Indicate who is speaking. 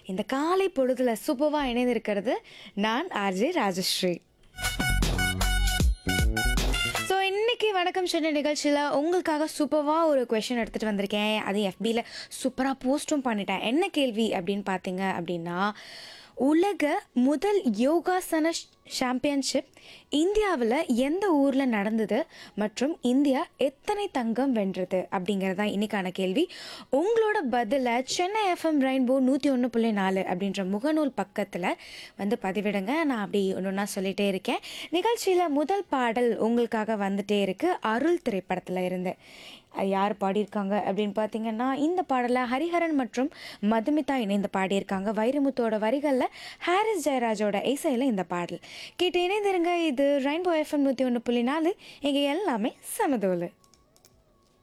Speaker 1: இந்த காலை பொழுதுல சூப்பராக இணைந்திருக்கிறது நான் ஆர்ஜே ராஜஸ்ரீ ஸோ இன்னைக்கு வணக்கம் சென்னை நிகழ்ச்சியில் உங்களுக்காக சூப்பராக ஒரு கொஷின் எடுத்துகிட்டு வந்திருக்கேன் அது எஃபியில் சூப்பராக போஸ்ட்டும் பண்ணிட்டேன் என்ன கேள்வி அப்படின்னு பார்த்தீங்க அப்படின்னா உலக முதல் யோகாசன சாம்பியன்ஷிப் இந்தியாவில் எந்த ஊரில் நடந்தது மற்றும் இந்தியா எத்தனை தங்கம் வென்றது அப்படிங்கிறது தான் இன்னைக்கான கேள்வி உங்களோட பதிலை சென்னை எஃப்எம் ரெயின்போ நூற்றி ஒன்று புள்ளி நாலு அப்படின்ற முகநூல் பக்கத்தில் வந்து பதிவிடுங்க நான் அப்படி ஒன்று ஒன்றா சொல்லிகிட்டே இருக்கேன் நிகழ்ச்சியில் முதல் பாடல் உங்களுக்காக வந்துட்டே இருக்கு அருள் திரைப்படத்தில் இருந்து அது யார் பாடியிருக்காங்க அப்படின்னு பார்த்தீங்கன்னா இந்த பாடலை ஹரிஹரன் மற்றும் மதுமிதா இணைந்து பாடியிருக்காங்க வைரமுத்தோட வரிகளில் ஹாரிஸ் ஜெயராஜோட இசையில் இந்த பாடல் கேட்டு இணைந்திருங்க இது ரெயின்போ எஃப்எம் நூற்றி ஒன்று புள்ளி நாலு இங்கே எல்லாமே சமதோலு